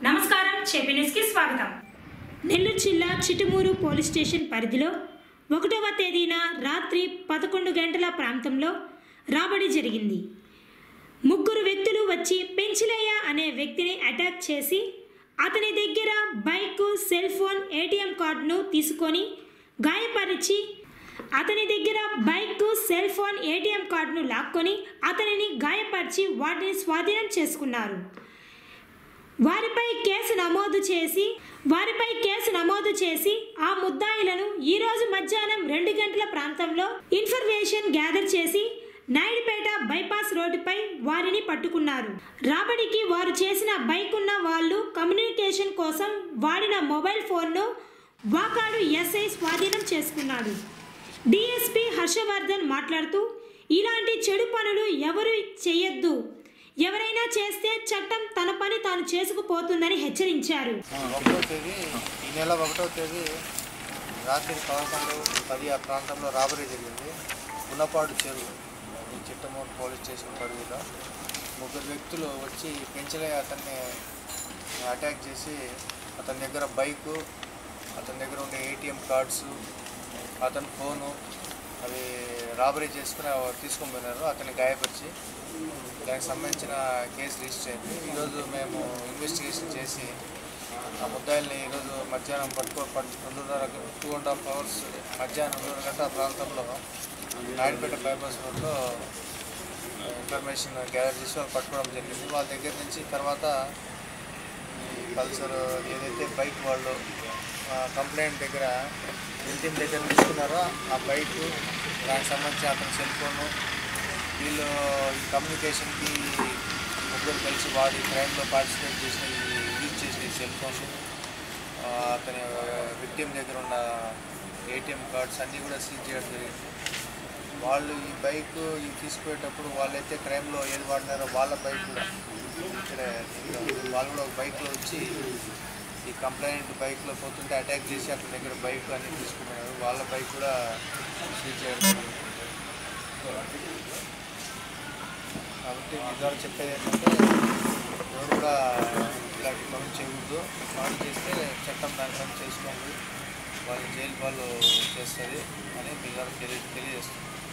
నమస్కారం చెప్పి న్యూస్కి స్వాగతం నెల్లూరు జిల్లా చిటుమూరు పోలీస్ స్టేషన్ పరిధిలో ఒకటవ తేదీన రాత్రి పదకొండు గంటల ప్రాంతంలో రాబడి జరిగింది ముగ్గురు వ్యక్తులు వచ్చి పెంచిలయ్య అనే వ్యక్తిని అటాక్ చేసి అతని దగ్గర బైక్ సెల్ ఫోన్ ఏటీఎం కార్డును తీసుకొని గాయపరిచి అతని దగ్గర బైక్ సెల్ ఫోన్ ఏటీఎం కార్డును లాక్కొని అతనిని గాయపరిచి వాటిని స్వాధీనం చేసుకున్నారు వారిపై కేసు నమోదు చేసి వారిపై కేసు నమోదు చేసి ఆ ముద్దాయిలను ఈ రోజు మధ్యాహ్నం రెండు గంటల ప్రాంతంలో ఇన్ఫర్మేషన్ గ్యాదర్ చేసి నాయుడుపేట బైపాస్ రోడ్డుపై వారిని పట్టుకున్నారు రాబడికి వారు చేసిన బైక్ ఉన్న వాళ్ళు కమ్యూనికేషన్ కోసం వాడిన మొబైల్ ఫోన్ను వాకాడు ఎస్ఐ స్వాధీనం చేసుకున్నాడు డిఎస్పి హర్షవర్ధన్ మాట్లాడుతూ ఇలాంటి చెడు పనులు ఎవరు చేయొద్దు ఎవరైనా చేస్తే చట్టం తన పని తాను చేసుకుపోతుందని హెచ్చరించారు ఒకటో తేదీ ఈ నెల ఒకటో తేదీ రాత్రి పదకొండు పది ఆ ప్రాంతంలో రాబరీ జరిగింది ఉన్నపాడు చెరువు ఈ చిట్టమూరు పోలీస్ స్టేషన్ పరిధిలో ముగ్గురు వ్యక్తులు వచ్చి పెంచలే అతన్ని అటాక్ చేసి అతని దగ్గర బైకు అతని దగ్గర ఉండే ఏటీఎం కార్డ్స్ అతని ఫోను అవి రాబరీ చేసుకుని తీసుకొని పోయినారు అతన్ని గాయపరిచి దానికి సంబంధించిన కేసు రిజిస్టర్ అయింది ఈరోజు మేము ఇన్వెస్టిగేషన్ చేసి ఆ ముద్దాయిల్ని ఈరోజు మధ్యాహ్నం పట్టుకో పట్టు రెండున్నర టూ అండ్ హాఫ్ అవర్స్ మధ్యాహ్నం రెండున్నర గంటల ప్రాంతంలో నాయుడుపేట బైపాస్ రోడ్లో ఇన్ఫర్మేషన్ గ్యాదర్ చేసి వాళ్ళు పట్టుకోవడం జరిగింది వాళ్ళ దగ్గర నుంచి తర్వాత ఈ పల్సర్ ఏదైతే బైక్ వాళ్ళు కంప్లైంట్ దగ్గర ఇంటిం దగ్గర తీసుకున్నారో ఆ బైక్ దానికి సంబంధించి అతని సెల్ ఫోను వీళ్ళు ఈ కమ్యూనికేషన్కి ముగ్గురు కలిసి వాడి క్రైమ్లో పార్టిసిపేట్ చేసిన ఈ యూజ్ చేసిన ఈ సెల్ ఫోన్ అతని విక్టిమ్ దగ్గర ఉన్న ఏటీఎం కార్డ్స్ అన్నీ కూడా సీజ్ చేయడం జరిగింది వాళ్ళు ఈ బైక్ ఈ తీసుకుపోయేటప్పుడు వాళ్ళైతే క్రైమ్లో ఏది వాడినారో వాళ్ళ బైక్ కూడా ఇక్కడ వాళ్ళు కూడా ఒక బైక్లో వచ్చి ఈ కంప్లైంట్ బైక్లో పోతుంటే అటాక్ చేసి అతని దగ్గర బైక్ అన్ని తీసుకున్నారు వాళ్ళ బైక్ కూడా సీజ్ చేయడం జరిగింది కాబట్టి మీ ద్వారా చెప్పేది ఏంటంటే ఎవరు కూడా ఇలాంటి పనులు చేయకూడదు పనులు చేస్తే చట్టం దాని పని చేసుకోండి వాళ్ళు జైలు వాళ్ళు చేస్తుంది అని మీ ద్వారా తెలియ తెలియజేస్తుంది